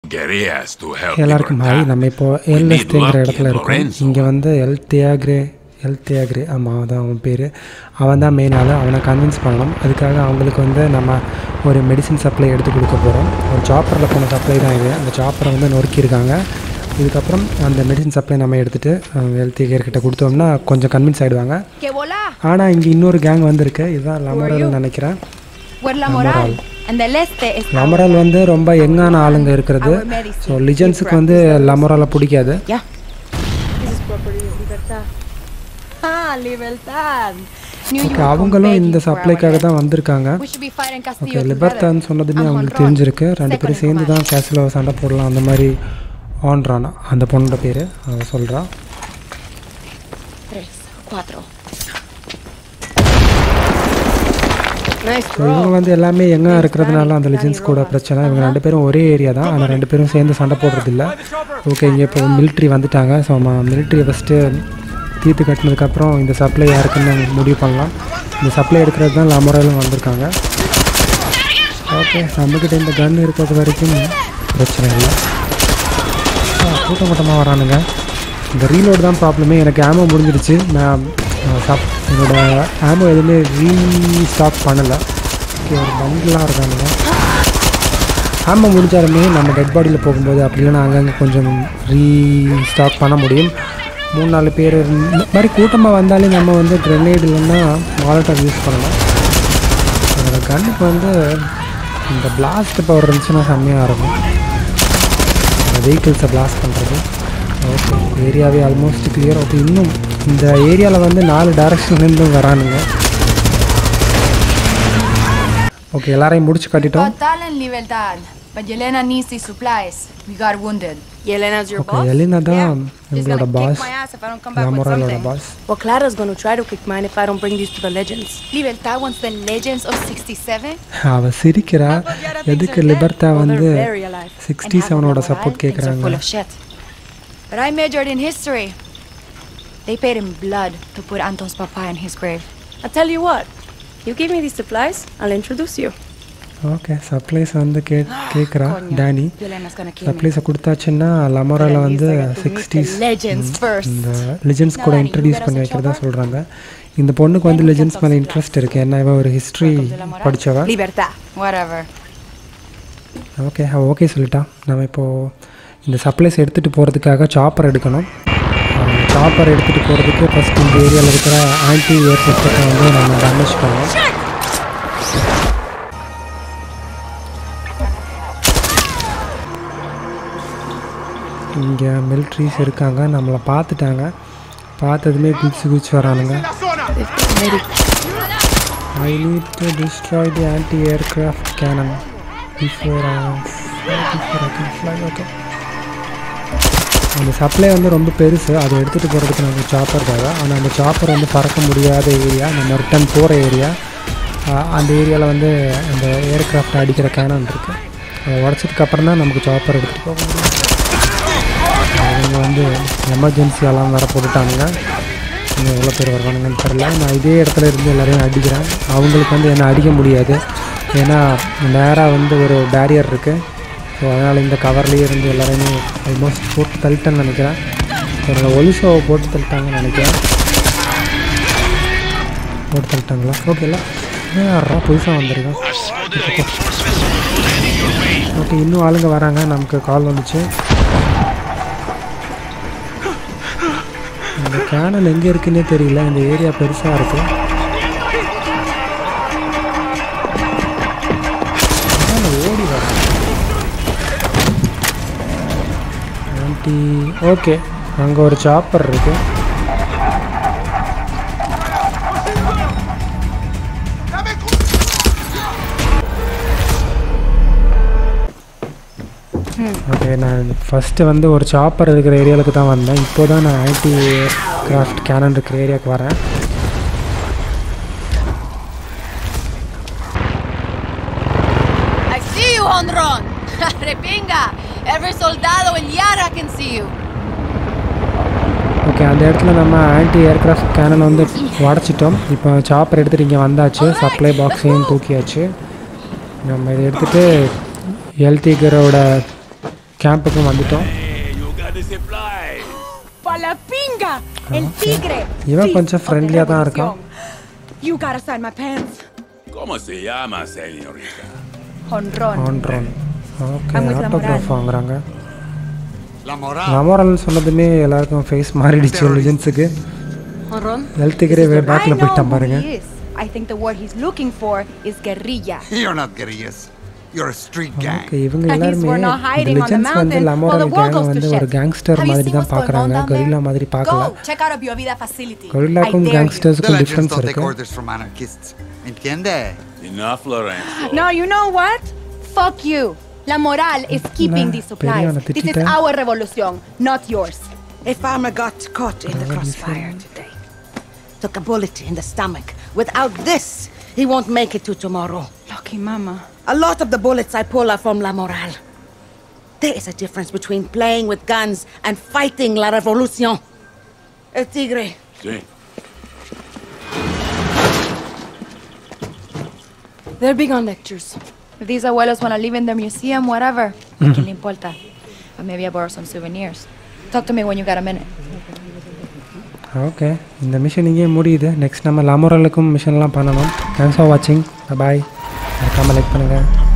Guerrillas to help எல்லாருக்கும் hi Libertad. நம்ம இப்போ We need எல்எஸ்டிங்கிற Lucky இடத்துல and இருக்கோம் Lorenzo. இங்கே வந்து எல் தியாக்ரே எல் தியாக்ரே ஆமாம் அதான் அவன் பேர் அவன் தான் மெயின் ஆள் அவனை கன்வின்ஸ் பண்ணணும் அதுக்காக அவங்களுக்கு வந்து நம்ம ஒரு மெடிசின் சப்ளை எடுத்து கொடுக்க போகிறோம் ஒரு சாப்பரில் போன சப்ளை தான் இது அந்த சாப்பரை வந்து நொறுக்கியிருக்காங்க இதுக்கப்புறம் அந்த மெடிசின் சப்ளை நம்ம எடுத்துகிட்டு எல் தியாகர்கிட்ட கொடுத்தோம்னா கொஞ்சம் கன்வின்ஸ் ஆகிடுவாங்க Que volá. ஆனால் இங்கே இன்னொரு கேங் வந்திருக்கு இதுதான் லமரல் நினைக்கிறேன் Pues la moral. En el este está. லமரல் வந்து ரொம்ப யங்கான ஆளுங்க இருக்கிறது ஸோ லிஜன்ஸுக்கு வந்து லமரலை பிடிக்காது Ya. Ah, libertad. Knew you okay were அவங்களும் begging இந்த for our சப்ளைக்காக help. தான் வந்திருக்காங்க We should be fighting Castillo okay together. லிபர்த்தான்னு சொன்னதுமே I'm அவங்களுக்கு Juan Ron, தெரிஞ்சிருக்கு ரெண்டு second பேரும் in சேர்ந்து தான் command. கேஸில் சண்டை போடலாம் அந்த மாதிரி ஆன்றானா அந்த பொண்ணோட பேர் அவ சொல்கிறா Tres, cuatro. ஸோ இவங்க வந்து எல்லாமே எங்கே இருக்கிறதுனால அந்த லிஜன்ஸ் கூட பிரச்சனை இவங்க ரெண்டு பேரும் ஒரே ஏரியா தான் ஆனால் ரெண்டு பேரும் சேர்ந்து சண்டை போடுறதில்ல ஓகே இங்கே இப்போ மிலிட்ரி வந்துட்டாங்க ஸோ நம்ம மிலிட்ரியை ஃபஸ்ட்டு தீர்த்து கட்டினதுக்கப்புறம் இந்த சப்ளை யாருக்குன்னு முடிவு பண்ணலாம் இந்த சப்ளை எடுக்கிறது தான் லமுறையிலும் வந்திருக்காங்க ஓகே நம்மக்கிட்ட இந்த கன் இருக்கிறது வரைக்கும் பிரச்சனை இல்லை ஆ, கூட்டம் கூட்டமாக வரானுங்க இந்த ரீலோடு தான் ப்ராப்ளமே எனக்கு ஆமோ முடிஞ்சிருச்சு நான் நான் சப் என்னோட ஆமோ எதுவுமே ரீஸ்டாக் பண்ணலை ஓகே ஒரு பண்டிலாக இருக்கானுங்க ஆமோ முடிஞ்சாலுமே நம்ம டெட் பாடியில் போகும்போது அப்படி இல்லைன்னா அங்கங்கே கொஞ்சம் ரீஸ்டாக் பண்ண முடியும் மூணு நாலு பேர் இந்த மாதிரி கூட்டமாக வந்தாலே நம்ம வந்து கிரெனேட் இல்லைன்னா மாலட்டாக யூஸ் பண்ணலாம் என்னோடய கண்ணுக்கு வந்து இந்த பிளாஸ்ட் பவர் இருந்துச்சுன்னா செம்மையாக இருக்கும் வெஹிக்கிள்ஸை பிளாஸ்ட் பண்ணுறது ஓகே ஏரியாவே ஆல்மோஸ்ட் கிளியர் ஓகே இன்னும் இந்த ஏரியாவில் வந்து நாலு டைரக்ஷன்லேருந்தும் வரானுங்க ஓகே எல்லாரையும் முடிச்சு கட்டிட்டோம் Total en libertad. But Yelena needs these supplies. We got wounded. Yelena's your okay Yelena தான் She's எங்களோட gonna boss kick my ass if I don't come back with லமோரலோட something. Boss Well, Clara's gonna try to kick mine if I don't bring these to the legends. Libertad wants the legends of 67? அவ சிரிக்கிறா எதுக்கு லிபர்த்தா Well, வந்து they're very alive. Sixty And having செவனோட the moral support thinks are கேட்குறாங்க full of shit. But I majored in history. They paid in blood to put Anton's papa in his grave. I'll tell you what. You give me these supplies, I'll introduce you. Okay supplies வந்து கே கேட்குறா Coño, Danny Yelena's gonna kill me. சப்ளைஸை கொடுத்தாச்சுன்னா லமோரால But at வந்து least I got to meet the sixties legends first. இந்த legends கூட Nalani, introduce you பண்ணி better வைக்கிறதா switch சொல்கிறாங்க இந்த பொண்ணுக்கு வந்து லெஜெண்ட்ஸ் மேலே இன்ட்ரெஸ்ட் இருக்குது என்ன இவ ஒரு ஹிஸ்ட்ரி படித்தவ Libertad. Whatever. ஓகே அவ ஓகே சொல்லிட்டா நம்ம இப்போது இந்த சப்ளைஸ் எடுத்துகிட்டு போகிறதுக்காக சாப்பர் எடுக்கணும் சாப்பர் எடுத்துகிட்டு போகிறதுக்கு ஃபஸ்ட் இந்த ஏரியாவில் இருக்கிற ஆன்டி ஏர் சிஸ்டத்தை வந்து நம்ம டேமேஜ் பண்ணோம் இங்கே மிலிட்ரிஸ் இருக்காங்க நம்மளை பார்த்துட்டாங்க பார்த்ததுமே குதிச்சு குதிச்சு வரானுங்க I need to destroy the anti-aircraft cannon before I, before I can fly. Okay. அந்த சப்ளை வந்து ரொம்ப பெருசு அதை எடுத்துகிட்டு போகிறதுக்கு நமக்கு சாப்பர் தேவை ஆனால் அந்த சாப்பர் வந்து பறக்க முடியாத ஏரியா நம்ம ரிட்டன் போகிற ஏரியா அந்த ஏரியாவில் வந்து அந்த ஏர்கிராஃப்ட் அடிக்கிற கேனன் இருக்குது அதை உடச்சதுக்கப்புறம் தான் நமக்கு சாப்பர் எடுத்துகிட்டு போக முடியும் அவங்க வந்து எமர்ஜென்சியெல்லாம் வேறு போட்டுட்டானுங்க இன்னும் எவ்வளோ பேர் வருவானுங்கன்னு தெரில நான் இதே இடத்துல இருந்து எல்லாரையும் அடிக்கிறேன் அவங்களுக்கு வந்து என்ன அடிக்க முடியாது ஏன்னா நேராக வந்து ஒரு பேரியர் இருக்குது ஸோ அதனால் இந்த கவர்லேயே இருந்து எல்லாரையுமே ஆல்மோஸ்ட் போட்டு தள்ளிட்டேன்னு நினைக்கிறேன் என்னோட ஒலிஷோவை போட்டு தள்ளிட்டாங்கன்னு நினைக்கிறேன் போட்டு தள்ளிட்டாங்களா ஓகேல யாரா புதுசாக வந்திருக்கேன் ஓகே இன்னும் ஆளுங்க வராங்க நமக்கு கால் வந்துச்சு இந்த கேனல் எங்கே இருக்குன்னே தெரியல இந்த ஏரியா பெருசாக இருக்கு அதனால ஓடி வர ஆண்டி ஓகே அங்கே ஒரு சாப்பர் இருக்கு ஓகே நான் ஃபஸ்ட்டு வந்து ஒரு சாப்பர் இருக்கிற ஏரியாவுக்கு தான் வந்தேன் இப்போ தான் நான் ஐடி கிராஃப்ட் கேனன் இருக்கிற ஏரியாவுக்கு வரேன் I see you, Honron! Repinga! Every soldado in Yara can see you! Okay அந்த இடத்துல நம்ம ஆன்டி ஏர்கிராஃப்ட் கேனன் வந்து உடச்சிட்டோம் இப்போ சாப்பர் எடுத்துகிட்டு இங்கே வந்தாச்சு சப்ளை பாக்ஸையும் தூக்கியாச்சு நம்ம இதை எடுத்துகிட்டு எல்திகரோட கேம்புக்கும் வந்துட்டோம் Hey, you got the supplies. ¡Pa la pinga! ¡El tigre! இவன் கொஞ்சம் ஃப்ரெண்ட்லியாக தான் இருக்கான் You gotta sign my pants. ¿Cómo se llama, señorita? Honrón. ஆன்ட்ரோன் ஓகே I'm with ஆட்டோகிராஃப் வாங்குறாங்க La moral. லமோரல்னு சொன்னதுமே எல்லாருக்கும் ஃபேஸ் மாறிடுச்சு லிஜென்ஸுக்கு Honron? ஹெல்த்துக்கிறே I பேக்கில் know போயிட்டான் who பாருங்க he is. I think the word he's looking for is guerrilla. You're not guerrillas. You're a street gang. Okay இவங்க At least எல்லாருமே we're not hiding on the லிஜென்ஸ் வந்து mountain லமோரல் while the war கேங்கை goes to வந்து ஒரு shit. Gangster Have you மாதிரி seen தான் what's going on பார்க்குறாங்க down guerrilla there? மாதிரி பார்க்கல Go, check out a Biovida facility. கொரில்லாக்கும் I dare you. The கேங்ஸ்டர்ஸ்க்கும் legends டிஃப்ரென்ஸ் don't take இருக்கு orders from anarchists. Entiende? Enough, Lorenzo. No, you know what? Fuck you. La Moral is keeping Nah, these supplies. Periana, This is Titita. our revolution, not yours. A farmer got caught in the crossfire today. Took a bullet in the stomach. Without this, he won't make it to tomorrow. Lucky mama. A lot of the bullets I pull are from La Morale. There is a difference between playing with guns and fighting La Revolucion. El Tigre, Sí. They're big on lectures. If these abuelos want to live in their museum, whatever. ¿A quién le importa? But maybe I borrow some souvenirs. Talk to me when you got a minute. Okay இந்த mission இங்கே முடியுது next நம்ம லமோரலுக்கும் மிஷன்லாம் பண்ணணும் thanks for வாட்சிங் பாய் மறக்காமல் like பண்ணுங்கள்